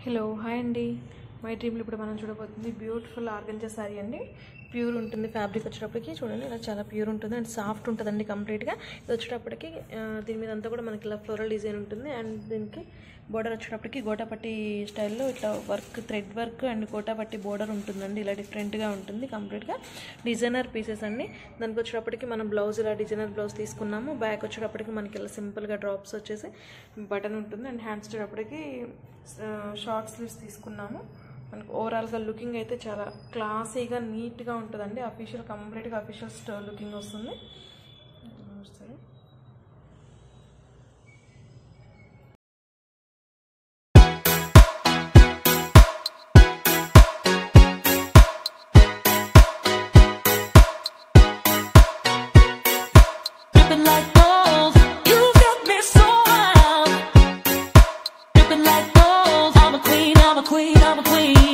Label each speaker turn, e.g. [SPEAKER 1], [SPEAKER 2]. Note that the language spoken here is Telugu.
[SPEAKER 1] హలో హాయ్ అండి మై డ్రీమ్లో ఇప్పుడు మనం చూడబోతుంది బ్యూటిఫుల్ ఆర్గంజా శారీ అండి ప్యూర్ ఉంటుంది ఫ్యాబ్రిక్ వచ్చేటప్పటికి చూడండి ఇలా చాలా ప్యూర్ ఉంటుంది అండ్ సాఫ్ట్ ఉంటుందండి కంప్లీట్గా ఇది వచ్చేటప్పటికి ఆ, దీని మీద అంతా కూడా మనకి ఇలా ఫ్లోరల్ డిజైన్ ఉంటుంది అండ్ దీనికి బోర్డర్ వచ్చేటప్పటికి గోటాపట్టి స్టైల్లో ఇట్లా work thread work and gotapatti border ఉంటుందండి ఇలా డిఫరెంట్గా ఉంటుంది కంప్లీట్గా డిజైనర్ పీసెస్ అండి దానికి వచ్చేటప్పటికి మనం బ్లౌజ్ ఇలా డిజైనర్ బ్లౌజ్ తీసుకున్నాము బ్యాక్ వచ్చేటప్పటికి మనకి ఇలా సింపుల్గా డ్రాప్స్ వచ్చేసి బటన్ ఉంటుంది అండ్ హ్యాండ్స్ వచ్చేటప్పటికి షార్ట్ స్లీవ్స్ తీసుకున్నాము మనకు ఓవరాల్గా లుకింగ్ అయితే చాలా క్లాసీగా నీట్గా ఉంటుందండి అఫీషియల్ కంప్లీట్గా అఫీషియల్ స్టోర్ లుకింగ్ వస్తుంది సరే
[SPEAKER 2] Dripping like gold, you got me so wild. Dripping like gold, I'm a queen, I'm a queen, I'm a queen.